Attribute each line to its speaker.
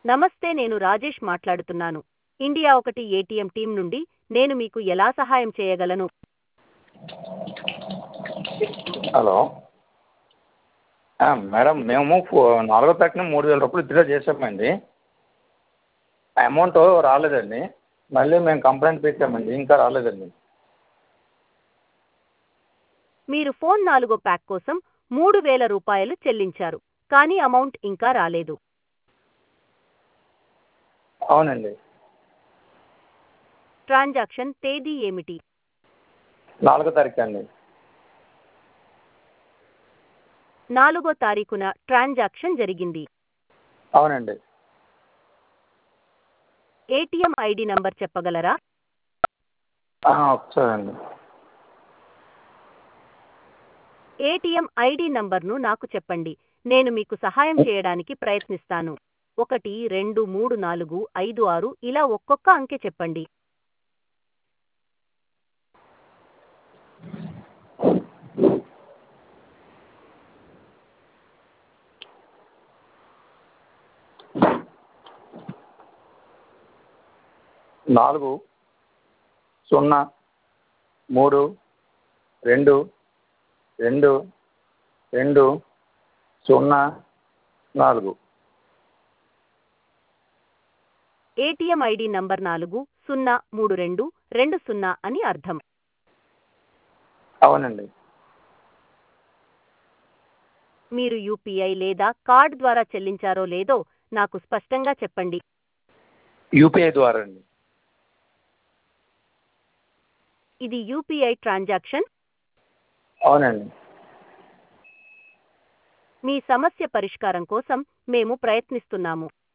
Speaker 1: నమస్తే నేను రాజేష్ మాట్లాడుతున్నాను ఇండియా ఒకటి ఏటీఎం టీం నుండి నేను మీకు ఎలా సహాయం చేయగలను
Speaker 2: హలో ఆ, మేడం మేము ఫో నాలుగో తారీఖున మూడు వేల రూపాయలు విత్డ్రా చేసామండి అమౌంట్ రాలేదండి మళ్ళీ మేము కంప్లైంట్ పెట్టామండి ఇంకా రాలేదండి
Speaker 1: మీరు ఫోన్ నాలుగో ప్యాక్ కోసం మూడు వేల రూపాయలు చెల్లించారు కానీ అమౌంట్ ఇంకా రాలేదు
Speaker 2: అవునండి
Speaker 1: ట్రాన్సాక్షన్ తేదీ ఏమిటి
Speaker 2: నాలుగో తారీఖు అండి
Speaker 1: నాలుగో తారీఖున ట్రాన్సాక్షన్ జరిగింది
Speaker 2: అవునండి
Speaker 1: ఏటీఎం ఐడి నంబర్ చెప్పగలరా
Speaker 2: ఆ, ఒకసారి అండి
Speaker 1: ఏటీఎం ఐడి నంబర్ను నాకు చెప్పండి నేను మీకు సహాయం చేయడానికి ప్రయత్నిస్తాను ఒకటి రెండు మూడు నాలుగు ఐదు ఆరు ఇలా ఒక్కొక్క అంకె చెప్పండి
Speaker 2: నాలుగు సున్నా మూడు రెండు రెండు రెండు సున్నా నాలుగు
Speaker 1: ఏటీఎం ఐడి నంబర్ నాలుగు సున్నా మూడు రెండు రెండు సున్నా అని అర్థం
Speaker 2: అవునండి
Speaker 1: మీరు యూపీఐ లేదా కార్డ్ ద్వారా చెల్లించారో లేదో నాకు స్పష్టంగా చెప్పండి
Speaker 2: యూపీఐ ద్వారా అండి
Speaker 1: ఇది యూపీఐ ట్రాన్సాక్షన్
Speaker 2: అవునండి
Speaker 1: మీ సమస్య పరిష్కారం కోసం మేము ప్రయత్నిస్తున్నాము